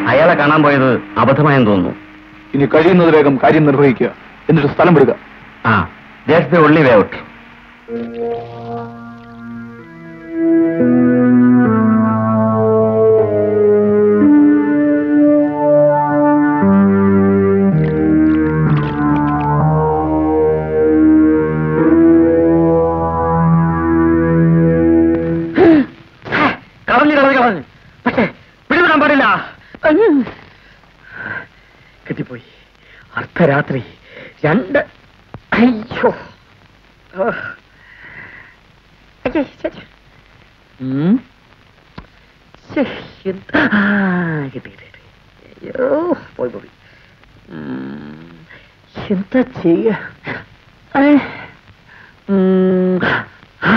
അയാളെ കാണാൻ പോയത് അബദ്ധമായെന്ന് തോന്നുന്നു ഇനി കഴിയുന്നത് വേഗം കാര്യം നിർവഹിക്കുക എന്നിട്ട് സ്ഥലം വിടുക ആ that's the only way out കളഞ്ഞു കളഞ്ഞു കളഞ്ഞു പക്ഷേ പിടിവിടാൻ പാടില്ല കിട്ടിപ്പോയി അർദ്ധരാത്രി രണ്ട് അയ്യോ ആ. അയ്യേ, ശ്ശെ, ശ്ശെ. ഉം. ശ്ശെ, എന്ത്- ആ, കിട്ടി, കിട്ടി, കിട്ടി. അയ്യോ പോയി പോയി ഉം. എന്താ ചെയ്യ ഏ. ഉം. ആ.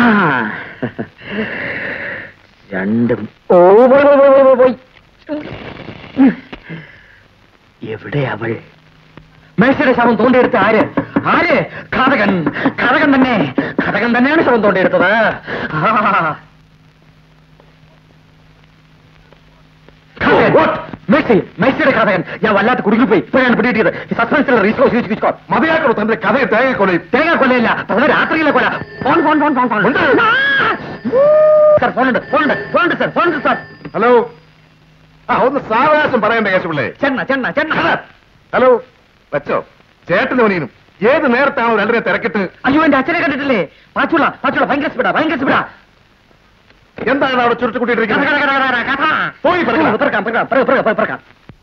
രണ്ടും ഓ പോയി പോയി പോയി പോയി പോയി എവിടെ അവൾ മേശയുടെ ശവം തോണ്ടിയെടുത്ത ആര് ആര് ഘാതകൻ ഘാതകൻ തന്നെ ഘാതകൻ തന്നെയാണ് ശവം തോണ്ടിയെടുത്തത് ആ. ഘാതകൻ. മേഴ്സി, മേഴ്സിയുടെ ഘാതകൻ ഞാൻ വല്ലാത്ത കുടുങ്ങിപ്പോയി ഇപ്പോഴാണ് പിടികിട്ടിയത് സസ്പെൻസിലെ റീസോഴ്സ് മതിയാക്കണോ തന്റെ കഥയെ തേങ്ങക്കൊലയും തേങ്ങ കൊല്ലയില്ല പ്രഥമ രാത്രിയിലെ കൊല phone phone phone phone phone sir ഫോണുണ്ട് ഫോണുണ്ട് ഫോണുണ്ട് സാർ ഫോണുണ്ട് സാർ ഹലോ ആ ഒന്ന് സാവകാശം പറയണ്ട കേശപിള്ളേ ചെണ്ണ ചെണ്ണ ചെണ്ണ ഹലോ വെച്ചോ ചേട്ടനും അനിയനും ഏത് നേരത്താണോ രണ്ടിനെ തിരക്കിട്ട് അയ്യോ എന്റെ അച്ഛനെ കണ്ടിട്ടില്ലേ പാച്ചുള്ള പാച്ചുള്ള ഭയങ്കര സ്പീഡാ ഭയങ്കര സ്പീഡാ എന്താണ് അവിടെ ചുരുട്ടി കഥ, കൂട്ടിയിട്ടിരിക്കുന്നത് കഥ, കഥ, കഥ, കഥ. പോയി പറക്കാം. പറക്കാം, പറക്കാം, പറക്കാം, പറക്കാം, പറക്കാം.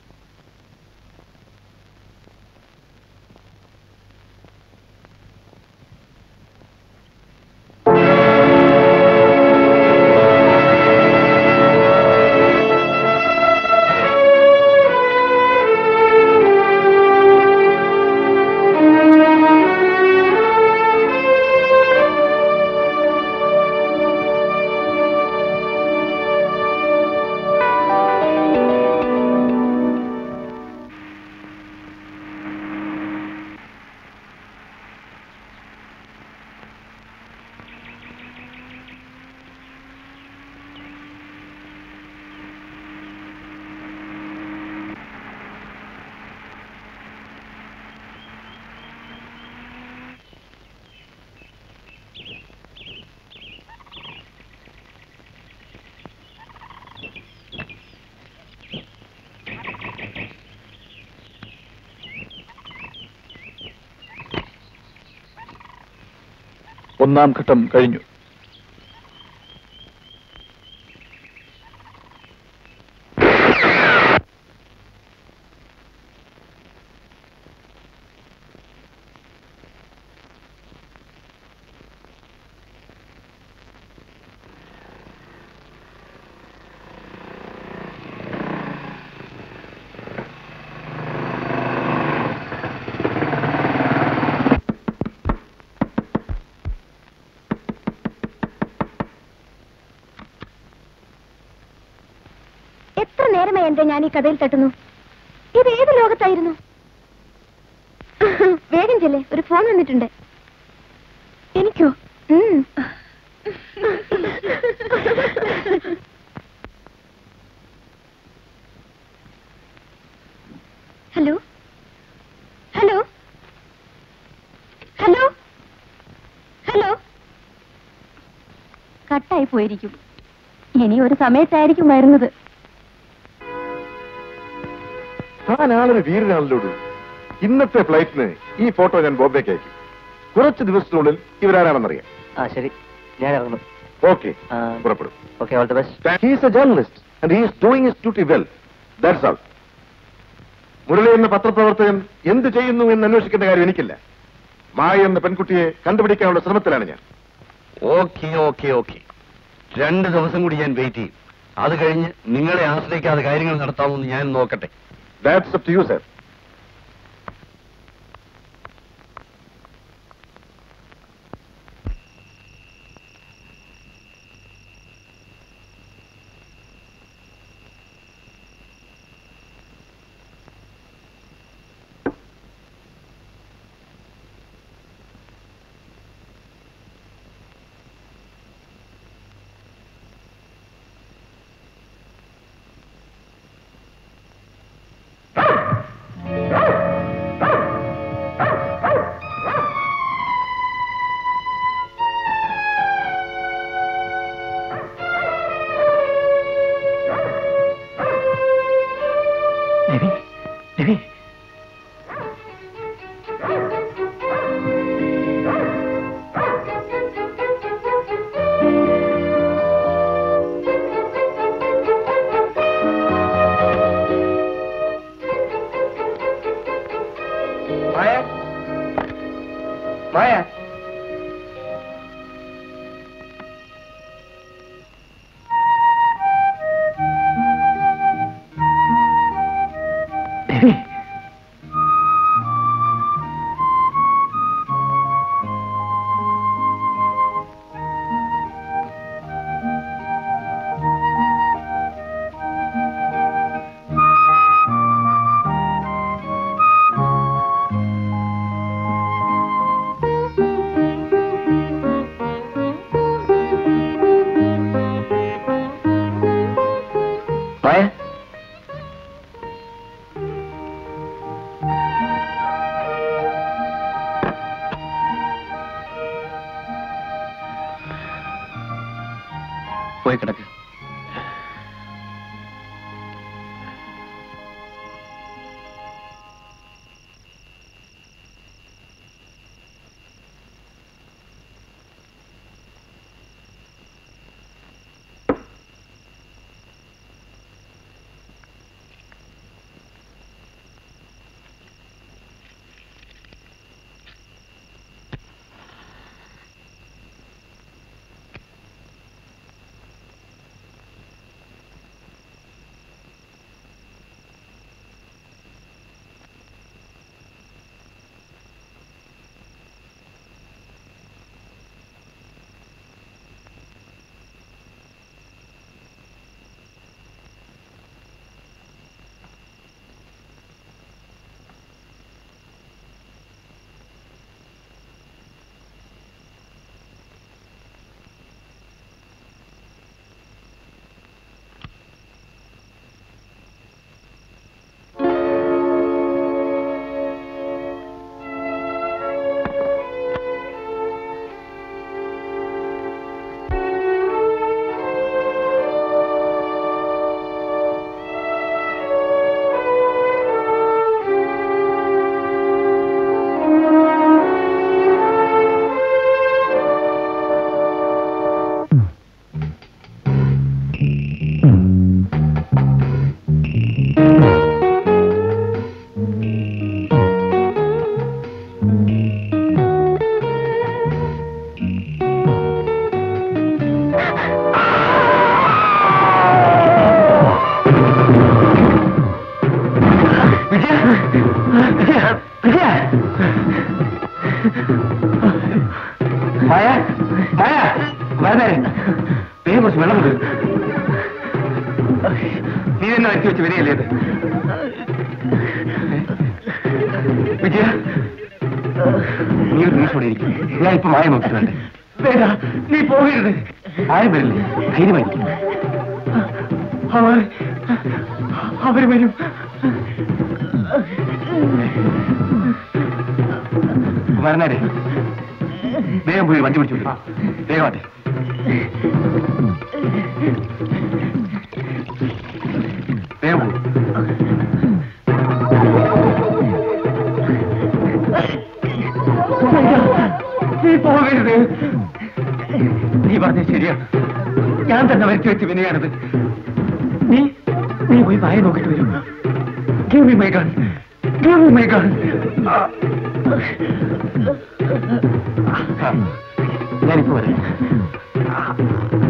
ഒന്നാം ഘട്ടം കഴിഞ്ഞു എത്ര നേരമായി എന്റെ ഞാൻ ഈ കഥയിൽ തട്ടുന്നു ഇത് ഏത് ലോകത്തായിരുന്നു വേഗം ചെല്ലേ ഒരു ഫോൺ വന്നിട്ടുണ്ട് എനിക്കോ ഉം. ഹലോ ഹലോ ഹലോ ഹലോ കട്ടായി പോയിരിക്കും ഇനി ഒരു സമയത്തായിരിക്കും വരുന്നത് താനാളൊരു വീരനാണല്ലോടു ഇന്നത്തെ ഫ്ലൈറ്റിന് ഈ ഫോട്ടോ ഞാൻ ബോംബെക്ക് അയക്കും കുറച്ച് ദിവസത്തിനുള്ളിൽ ഇവരാരാണെന്നറിയാം ആ ശരി ഞാൻ ഇറങ്ങുന്നു ഓക്കെ പുറപ്പെടും okay all the best he's a journalist and he's doing his duty well that's all Murali എന്ന പത്രപ്രവർത്തകൻ എന്ത് ചെയ്യുന്നു എന്ന് അന്വേഷിക്കേണ്ട കാര്യം എനിക്കില്ല മായ എന്ന പെൺകുട്ടിയെ കണ്ടുപിടിക്കാനുള്ള ശ്രമത്തിലാണ് ഞാൻ ഓക്കെ ഓക്കെ ഓക്കെ രണ്ട് ദിവസം കൂടി ഞാൻ വെയിറ്റ് ചെയ്യും അത് കഴിഞ്ഞ് നിങ്ങളെ ആശ്രയിക്കാതെ കാര്യങ്ങൾ നടത്താമെന്ന് ഞാൻ നോക്കട്ടെ that's up to you sir Ravi Maya Maya Ravi Maya പോയി കിടക്ക് വിജയ വിജയ വിജയ മായ മായ വരണേ വേഗം കുറച്ച് വെള്ളം കൊടുക്കും നീ തന്നെ വരുത്തി വെച്ച് വരികയല്ലേ ഇത് വിജയ നീ ഒരു നിമിഷം ഇവിടെ ഇരിക്കും ഞാൻ ഇപ്പൊ മായ നോക്കിയിട്ടുണ്ട് വേണ്ട നീ പോകരുത് ആരും വരില്ലേ ധൈര്യമായിരിക്കും അവർ അവർ വരും വരണേ വേഗം പോയി വണ്ടി പിടിച്ചു വിടും വേഗം അതെ വേഗം പോകും നീ പോകരുത് നീ പറഞ്ഞത് ശരിയാണ് ഞാൻ തന്നെ വരുത്തി വെച്ച് വിനയാണത് നീ നീ പോയി വായ നോക്കിട്ട് വരും Give me my gun. Give me my gun. ഞാനിപ്പോ വരാം